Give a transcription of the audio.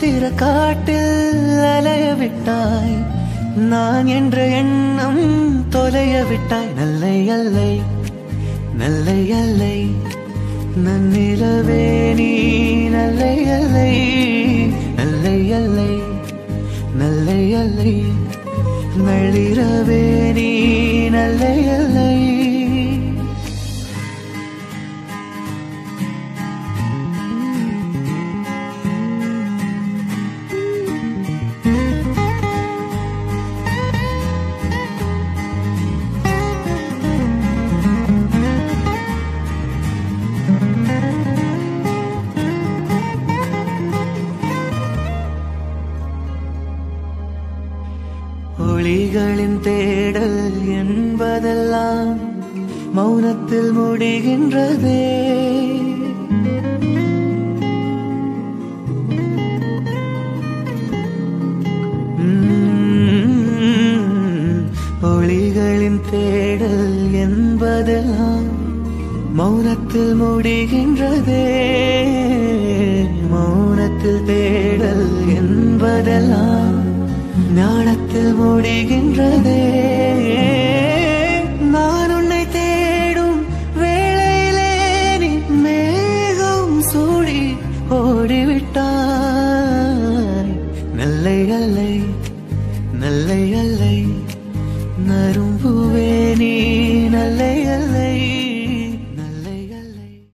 நட்சத்திர காட்டில் அலைய விட்டாய் நான் என்ற எண்ணம் தொலைய விட்டாய் நல்லை அல்லை நல்லை அல்லை நன்னிலவே நீ நல்லை அல்லை நல்லை அல்லை நல்லை அல்லை நள்ளிரவே நீ நல்லை அல்லை ஒளிகளின் தேடல் என்பதெல்லாம் மௌனத்தில் முடிகின்றதே உம், ஒளிகளின் தேடல் என்பதெல்லாம் மௌனத்தில் முடிகின்றதே மௌனத்தில் தேடல் என்பதெல்லாம் ஞானத்தில் முடிகின்றதே நான் உன்னை தேடும் வேளையிலே நீ மேகம் சூடி ஓடிவிட்டாய் நல்லை அல்லை நல்லை அல்லை நரும்புவே நீ